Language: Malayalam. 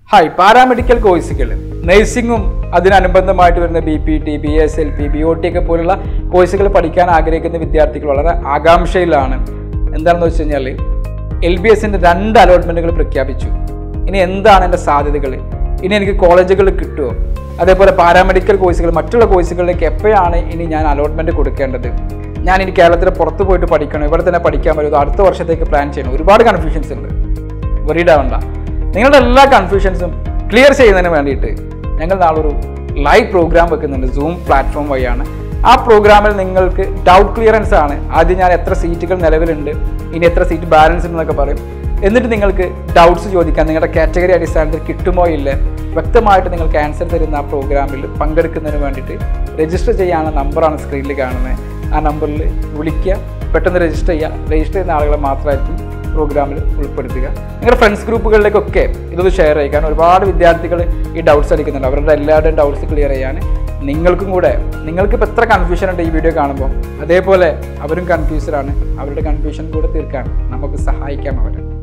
ഹായ് പാരാമെഡിക്കൽ കോഴ്സുകൾ നഴ്സിംഗും അതിനനുബന്ധമായിട്ട് വരുന്ന B P T B S L P B O T ഒക്കെ പോലുള്ള കോഴ്സുകൾ പഠിക്കാൻ ആഗ്രഹിക്കുന്ന വിദ്യാർത്ഥികൾ വളരെ ആകാംക്ഷയിലാണ് എന്താണെന്ന് വെച്ച് കഴിഞ്ഞാൽ എൽ ബി എസിൻ്റെ രണ്ട് അലോട്ട്മെൻറ്റുകൾ പ്രഖ്യാപിച്ചു ഇനി എന്താണ് എൻ്റെ സാധ്യതകൾ ഇനി എനിക്ക് കോളേജുകൾ കിട്ടുമോ അതേപോലെ പാരാമെഡിക്കൽ കോഴ്സുകൾ മറ്റുള്ള കോഴ്സുകളിലേക്ക് എപ്പോഴാണ് ഇനി ഞാൻ അലോട്ട്മെൻറ്റ് കൊടുക്കേണ്ടത് ഞാൻ ഇനി കേരളത്തിൽ പുറത്ത് പോയിട്ട് പഠിക്കണം ഇവിടെ തന്നെ പഠിക്കാൻ പറ്റുമോ അടുത്ത വർഷത്തേക്ക് പ്ലാൻ ചെയ്യണം ഒരുപാട് കൺഫ്യൂഷൻസ് ഉണ്ട് വറീഡ് ആവണ്ട നിങ്ങളുടെ എല്ലാ കൺഫ്യൂഷൻസും ക്ലിയർ ചെയ്യുന്നതിന് വേണ്ടിയിട്ട് ഞങ്ങൾ നാളെ ഒരു ലൈവ് പ്രോഗ്രാം വെക്കുന്നുണ്ട് സൂം പ്ലാറ്റ്ഫോം വഴിയാണ് ആ പ്രോഗ്രാമിൽ നിങ്ങൾക്ക് ഡൗട്ട് ക്ലിയറൻസ് ആണ് ആദ്യം ഞാൻ എത്ര സീറ്റുകൾ നിലവിലുണ്ട് ഇനി എത്ര സീറ്റ് ബാലൻസ് ഉണ്ടെന്നൊക്കെ പറയും എന്നിട്ട് നിങ്ങൾക്ക് ഡൗട്ട്സ് ചോദിക്കാൻ നിങ്ങളുടെ കാറ്റഗറി അടിസ്ഥാനത്തിൽ കിട്ടുമോ ഇല്ല വ്യക്തമായിട്ട് നിങ്ങൾക്ക് ആൻസർ തരുന്ന ആ പ്രോഗ്രാമിൽ പങ്കെടുക്കുന്നതിന് വേണ്ടിയിട്ട് രജിസ്റ്റർ ചെയ്യാനുള്ള നമ്പറാണ് സ്ക്രീനിൽ കാണുന്നത് ആ നമ്പറിൽ വിളിക്കുക പെട്ടെന്ന് രജിസ്റ്റർ ചെയ്യുക രജിസ്റ്റർ ചെയ്യുന്ന ആളുകളെ മാത്രമായിരിക്കും പ്രോഗ്രാമിൽ ഉൾപ്പെടുത്തുക നിങ്ങളുടെ ഫ്രണ്ട്സ് ഗ്രൂപ്പുകളിലേക്കൊക്കെ ഇതൊന്ന് ഷെയർ ചെയ്യുക കാരണം ഒരുപാട് വിദ്യാർത്ഥികൾ ഈ ഡൗട്ട്സ് അടിക്കുന്നുണ്ട് അവരുടെ എല്ലാവരുടെയും ഡൗട്ട്സ് ക്ലിയർ ചെയ്യാൻ നിങ്ങൾക്കും കൂടെ നിങ്ങൾക്ക് ഇപ്പോൾ എത്ര കൺഫ്യൂഷൻ ഉണ്ട് ഈ വീഡിയോ കാണുമ്പോൾ അതേപോലെ അവരും കൺഫ്യൂസ്ഡാണ് അവരുടെ കൺഫ്യൂഷൻ കൂടെ തീർക്കാൻ നമുക്ക് സഹായിക്കാം അവരെ